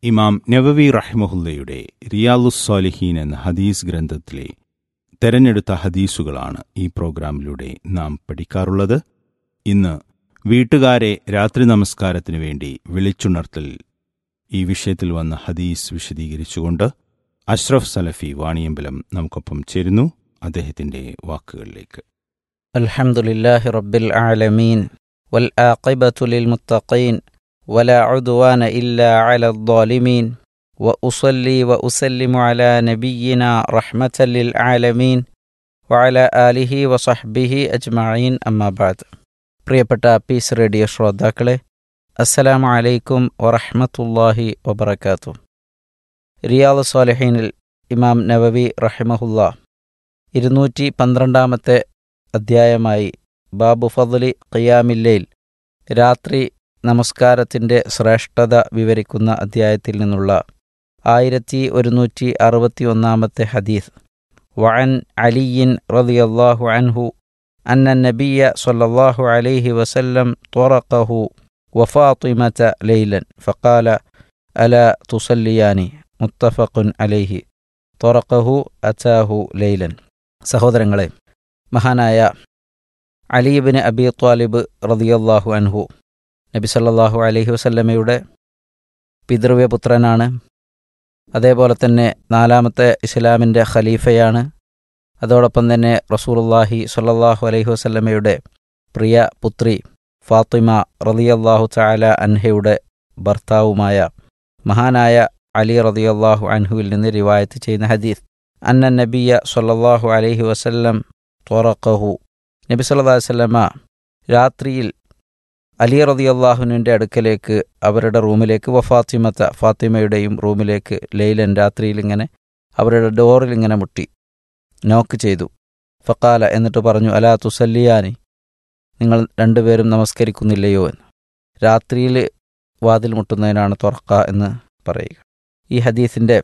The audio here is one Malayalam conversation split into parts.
ഇമാം നവവി റഹ്മഹുല്ലയുടെ റിയാലുസ്സാലിഹീൻ എന്ന ഹദീസ് ഗ്രന്ഥത്തിലെ തെരഞ്ഞെടുത്ത ഹദീസുകളാണ് ഈ പ്രോഗ്രാമിലൂടെ നാം പഠിക്കാറുള്ളത് ഇന്ന് വീട്ടുകാരെ രാത്രി നമസ്കാരത്തിനു വേണ്ടി വിളിച്ചുണർത്തൽ ഈ വിഷയത്തിൽ വന്ന ഹദീസ് വിശദീകരിച്ചുകൊണ്ട് അഷ്റഫ് സലഫി വാണിയമ്പലം നമുക്കൊപ്പം ചേരുന്നു അദ്ദേഹത്തിന്റെ വാക്കുകളിലേക്ക് الحمد لله رب العالمين والآقبة للمتقين ولا عدوان إلا على الظالمين وأصلي وأسلم على نبينا رحمة للعالمين وعلى آله وصحبه أجمعين أما بعد പ്രിയപ്പെട്ട പീസ് റേഡിയോ ശ്രോതാക്കളെ അസ്സലാമു അലൈക്കും വറഹ്മത്തുള്ളാഹി വബറകാതുഹു റിയാദ് സ്വാലിഹീനിൽ ഇമാം നവവി റഹിമഹുല്ല ഇരുന്നൂറ്റി പന്ത്രണ്ടാമത്തെ അധ്യായമായി ബാബു ഫضലി ഖിയാമില്ലയിൽ രാത്രി നമസ്കാരത്തിൻ്റെ ശ്രേഷ്ഠത വിവരിക്കുന്ന അധ്യായത്തിൽ നിന്നുള്ള ആയിരത്തി ഒരുന്നൂറ്റി അറുപത്തി ഒന്നാമത്തെ ഹദീസ് വഅൻ അലിയിൻ റളിയല്ലാഹു അൻഹു അന്ന നബിയ സല്ലല്ലാഹു അലൈഹി വസല്ലം ത്വറഖഹു വഫാത്തിമത ലൈലൻ ഫഖാല അല തുസല്ലിയാനി മുത്തഫഖുൻ അലൈഹി ത്വറഖഹു അതാഹു ലൈലൻ സഹോദരങ്ങളെ മഹാനായ അലീബിന് അബി ത്വാലിബ് റതിയല്ലാഹു അൻഹു നബി സല്ലല്ലാഹു അലൈഹി വസല്ലമയുടെ പിതൃവ്യപുത്രനാണ് അതേപോലെ തന്നെ നാലാമത്തെ ഇസ്ലാമിൻ്റെ ഖലീഫയാണ് അതോടൊപ്പം തന്നെ റസൂലുള്ളാഹി സ്വല്ലല്ലാഹു അലൈഹി വസല്ലമയുടെ പ്രിയ പുത്രി ഫാത്തിമ റളിയല്ലാഹു തആല അൻഹയുടെ ഭർത്താവുമായ മഹാനായ അലി റളിയല്ലാഹു അൻഹുവിൽ നിന്ന് റിവായത്ത് ചെയ്യുന്ന ഹദീസ് അന്ന നബിയ സ്വല്ലല്ലാഹു അലൈഹി വസല്ലം ത്വറഖഹു നബി സല്ലല്ലാഹു അലൈഹി വസല്ലമ രാത്രിയിൽ അലി റളിയല്ലാഹുവിൻ്റെ അടുക്കലേക്ക് അവരുടെ റൂമിലേക്ക് വഫാത്തിമത്ത ഫാത്തിമയുടെയും റൂമിലേക്ക് ലൈലൻ രാത്രിയിൽ ഇങ്ങനെ അവരുടെ ഡോറിൽ ഇങ്ങനെ മുട്ടി നോക്ക് ചെയ്തു ഫക്കാല എന്നിട്ട് പറഞ്ഞു അലാ തുസല്ലിയാനി നിങ്ങൾ രണ്ടുപേരും നമസ്കരിക്കുന്നില്ലയോ എന്ന് രാത്രിയിൽ വാതിൽ മുട്ടുന്നതിനാണ് തുറക്ക എന്ന് പറയുക ഈ ഹദീസിൻ്റെ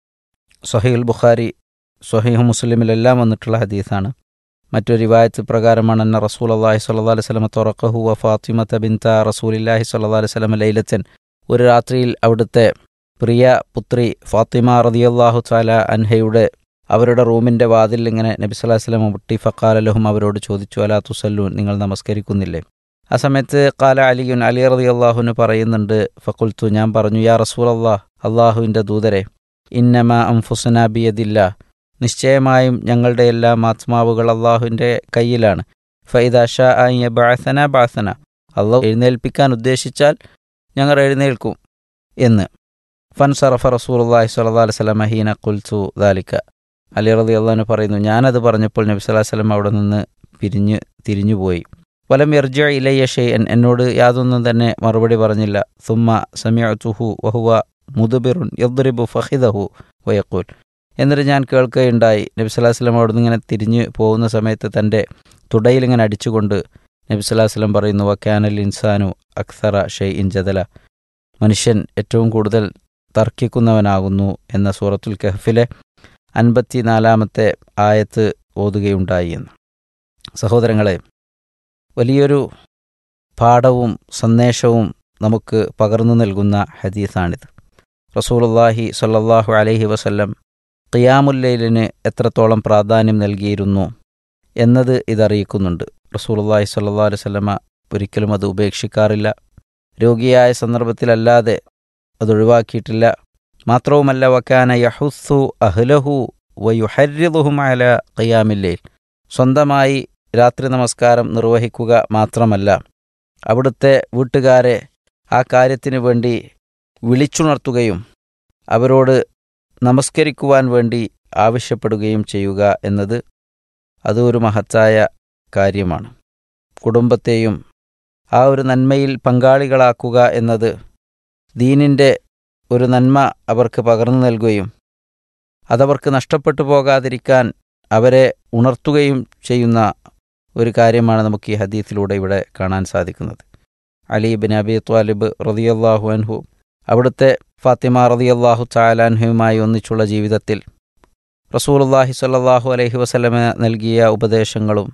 സഹീൽ ബുഖാരി സഹീഹ് മുസ്ലിമിലെല്ലാം വന്നിട്ടുള്ള ഹദീസാണ് മറ്റൊരു റിവായത്ത് പ്രകാരമാണ് അന്ന റസൂൽ അള്ളാഹി സ്വല്ലാ അലൈഹി സ്വലമ തുറക്കഹു വ ഫാത്തിമത്ത ബിൻത റസൂലില്ലാഹി സ്വല്ലാ അലൈഹി സ്വലമ ലൈലത്തൻ ഒരു രാത്രിയിൽ അവിടുത്തെ പ്രിയ പുത്രി ഫാത്തിമ റതിയല്ലാഹു താല അൻഹയുടെ അവരുടെ റൂമിൻ്റെ വാതിൽ ഇങ്ങനെ നബി സല്ലാഹു വസ്ലമ മുട്ടി ഫക്കാലലഹും അവരോട് ചോദിച്ചു അലാ തുസല്ലൂൻ നിങ്ങൾ നമസ്കരിക്കുന്നില്ലേ ആ സമയത്ത് കാല അലിയുൻ അലി റതി അള്ളാഹുന് പറയുന്നുണ്ട് ഫക്കുൽത്തു ഞാൻ പറഞ്ഞു യാ റസൂൽ അള്ളാഹ് അള്ളാഹുവിൻ്റെ ദൂതരെ ഇന്നമ അംഫുസന ബിയദില്ല നിശ്ചയമായും ഞങ്ങളുടെ എല്ലാം ആത്മാവുകൾ അള്ളാഹുവിൻ്റെ കയ്യിലാണ് ഫൈദ ഷാ ബാസന ബാസന അള്ളാഹു എഴുന്നേൽപ്പിക്കാൻ ഉദ്ദേശിച്ചാൽ ഞങ്ങൾ എഴുന്നേൽക്കും എന്ന് ഫൻ സറഫ റസൂൽ അള്ളാഹി സ്വല്ലാ അലൈഹി സ്വലം ഹീന കുൽസു ദാലിക്ക അലി റതി അള്ളഹാന് പറയുന്നു ഞാനത് പറഞ്ഞപ്പോൾ നബി സ്വലാഹു വല്ലം അവിടെ നിന്ന് പിരിഞ്ഞ് തിരിഞ്ഞുപോയി വലം എർജ ഇലയ്യ ഷെയ്ൻ എന്നോട് യാതൊന്നും തന്നെ മറുപടി പറഞ്ഞില്ല സുമ്മ സമയ തുഹു വഹുവ മുതുബിറുൻ യദ്രിബു ഫഹിദഹു വയക്കൂൽ എന്നിട്ട് ഞാൻ കേൾക്കുകയുണ്ടായി നബി സ്വലാഹു വല്ലം അവിടെ നിന്ന് ഇങ്ങനെ തിരിഞ്ഞു പോകുന്ന സമയത്ത് തൻ്റെ തുടയിലിങ്ങനെ അടിച്ചുകൊണ്ട് നബി സ്വലാഹു വല്ലം പറയുന്നു വക്കാനൽ ഇൻസാനു അക്സറ ഷെയ് ഇൻ ജദല മനുഷ്യൻ ഏറ്റവും കൂടുതൽ തർക്കിക്കുന്നവനാകുന്നു എന്ന സൂറത്തുൽ കഹഫിലെ അൻപത്തിനാലാമത്തെ ആയത്ത് ഓതുകയുണ്ടായി എന്ന് സഹോദരങ്ങളെ വലിയൊരു പാഠവും സന്ദേശവും നമുക്ക് പകർന്നു നൽകുന്ന ഹദീസാണിത് റസൂലുള്ളാഹി സ്വല്ലല്ലാഹു അലൈഹി വസല്ലം ഖിയാമുല്ലൈലിന് എത്രത്തോളം പ്രാധാന്യം നൽകിയിരുന്നു എന്നത് ഇതറിയിക്കുന്നുണ്ട് റസൂലുള്ളാഹി സ്വല്ലല്ലാഹു അലൈഹി വസല്ലമ ഒരിക്കലും അത് ഉപേക്ഷിക്കാറില്ല രോഗിയായ സന്ദർഭത്തിലല്ലാതെ അതൊഴിവാക്കിയിട്ടില്ല മാത്രവുമല്ല വക്കാന യഹുസ്സു അഹ്ലഹു വയുഹര്യതുഹും അല ഖിയാമില്ലയിൽ സ്വന്തമായി രാത്രി നമസ്കാരം നിർവഹിക്കുക മാത്രമല്ല അവിടുത്തെ വീട്ടുകാരെ ആ കാര്യത്തിനു വേണ്ടി വിളിച്ചുണർത്തുകയും അവരോട് നമസ്കരിക്കുവാൻ വേണ്ടി ആവശ്യപ്പെടുകയും ചെയ്യുക എന്നത് അത് ഒരു മഹത്തായ കാര്യമാണ് കുടുംബത്തെയും ആ ഒരു നന്മയിൽ പങ്കാളികളാക്കുക എന്നത് ദീനിൻ്റെ ഒരു നന്മ അവർക്ക് പകർന്നു നൽകുകയും അതവർക്ക് നഷ്ടപ്പെട്ടു പോകാതിരിക്കാൻ അവരെ ഉണർത്തുകയും ചെയ്യുന്ന ഒരു കാര്യമാണ് നമുക്ക് ഈ ഹദീസിലൂടെ ഇവിടെ കാണാൻ സാധിക്കുന്നത് അലി ബിൻ അബി ത്വാലിബ് റതിയല്ലാഹു അൻഹു അവിടുത്തെ ഫാത്തിമ റതിയല്ലാഹു ചാലാൻഹുവുമായി ഒന്നിച്ചുള്ള ജീവിതത്തിൽ റസൂലുല്ലാഹി സ്വല്ലല്ലാഹു അലൈഹി വസല്ലമ നൽകിയ ഉപദേശങ്ങളും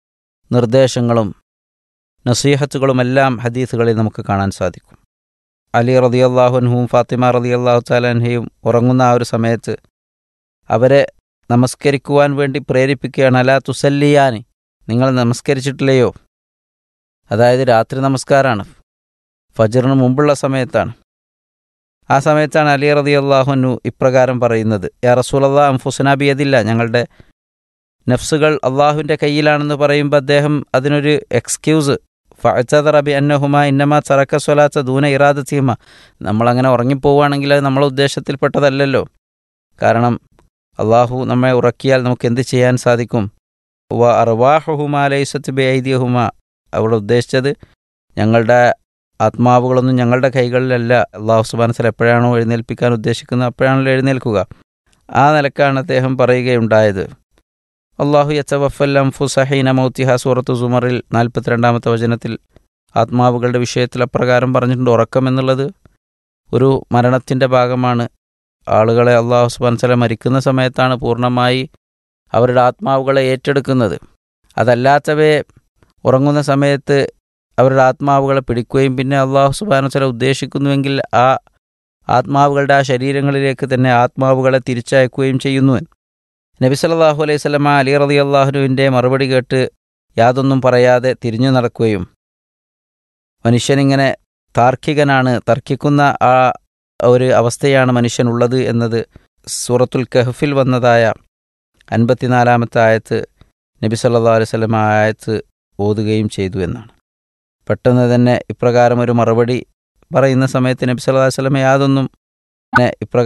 നിർദ്ദേശങ്ങളും നസീഹത്തുകളുമെല്ലാം ഹദീസുകളിൽ നമുക്ക് കാണാൻ സാധിക്കും അലി റതിയല്ലാഹുൻഹും ഫാത്തിമ റതിയല്ലാഹു താലൻഹയും ഉറങ്ങുന്ന ആ ഒരു സമയത്ത് അവരെ നമസ്കരിക്കുവാൻ വേണ്ടി പ്രേരിപ്പിക്കുകയാണ് അല തുസല്ലിയാൻ നിങ്ങൾ നമസ്കരിച്ചിട്ടില്ലയോ അതായത് രാത്രി നമസ്കാരമാണ് ഫജറിന് മുമ്പുള്ള സമയത്താണ് ആ സമയത്താണ് അലി റതി അള്ളാഹുനു ഇപ്രകാരം പറയുന്നത് യാ റസൂലല്ലാ അംഫുസനാബിയതില്ല ഞങ്ങളുടെ നഫ്സുകൾ അള്ളാഹുവിൻ്റെ കയ്യിലാണെന്ന് പറയുമ്പോൾ അദ്ദേഹം അതിനൊരു എക്സ്ക്യൂസ് ഫഅത്തദ റബി അന്നഹുമ ഇന്നമ ചറക്ക സ്വലാത്ത ദൂന ഇറാദത്തീമ നമ്മളങ്ങനെ ഉറങ്ങിപ്പോവുകയാണെങ്കിൽ അത് നമ്മളെ ഉദ്ദേശത്തിൽപ്പെട്ടതല്ലല്ലോ കാരണം അള്ളാഹു നമ്മെ ഉറക്കിയാൽ നമുക്ക് എന്ത് ചെയ്യാൻ സാധിക്കും വ അർവാഹുഹുമ ലൈസത്ത് ബൈദ്യഹുമ അവിടെ ഉദ്ദേശിച്ചത് ഞങ്ങളുടെ ആത്മാവുകളൊന്നും ഞങ്ങളുടെ കൈകളിലല്ല അള്ളാഹു സുബാനസൽ എപ്പോഴാണോ എഴുന്നേൽപ്പിക്കാൻ ഉദ്ദേശിക്കുന്നത് അപ്പോഴാണല്ലോ എഴുന്നേൽക്കുക ആ നിലക്കാണ് അദ്ദേഹം പറയുകയുണ്ടായത് അള്ളാഹു യച്ചവഫല്ലം ഫുസഹീന മൗത്തിഹ സൂറത്ത് സുമറിൽ നാൽപ്പത്തിരണ്ടാമത്തെ വചനത്തിൽ ആത്മാവുകളുടെ വിഷയത്തിൽ അപ്രകാരം പറഞ്ഞിട്ടുണ്ട് ഉറക്കം എന്നുള്ളത് ഒരു മരണത്തിൻ്റെ ഭാഗമാണ് ആളുകളെ അള്ളാഹു സുബാൻസല മരിക്കുന്ന സമയത്താണ് പൂർണ്ണമായി അവരുടെ ആത്മാവുകളെ ഏറ്റെടുക്കുന്നത് അതല്ലാത്തവയെ ഉറങ്ങുന്ന സമയത്ത് അവരുടെ ആത്മാവുകളെ പിടിക്കുകയും പിന്നെ അള്ളാഹു സുബാനസല ഉദ്ദേശിക്കുന്നുവെങ്കിൽ ആ ആത്മാവുകളുടെ ആ ശരീരങ്ങളിലേക്ക് തന്നെ ആത്മാവുകളെ തിരിച്ചയക്കുകയും ചെയ്യുന്നു നബി സല്ലല്ലാഹു അലൈഹി സ്വലമ അലി റതി അള്ളാഹുനുവിൻ്റെ മറുപടി കേട്ട് യാതൊന്നും പറയാതെ തിരിഞ്ഞു നടക്കുകയും മനുഷ്യനിങ്ങനെ താർക്കികനാണ് തർക്കിക്കുന്ന ആ ഒരു അവസ്ഥയാണ് മനുഷ്യനുള്ളത് എന്നത് സൂറത്തുൽ കഹഫിൽ വന്നതായ അൻപത്തിനാലാമത്തെ ആയത്ത് നബി സല്ലാ അലൈഹി സ്വലമ ആയത്ത് ഓതുകയും ചെയ്തു എന്നാണ് പെട്ടെന്ന് തന്നെ ഇപ്രകാരം ഒരു മറുപടി പറയുന്ന സമയത്ത് നബി സല്ലാ വല്ലമ യാതൊന്നും ഇപ്രകാരം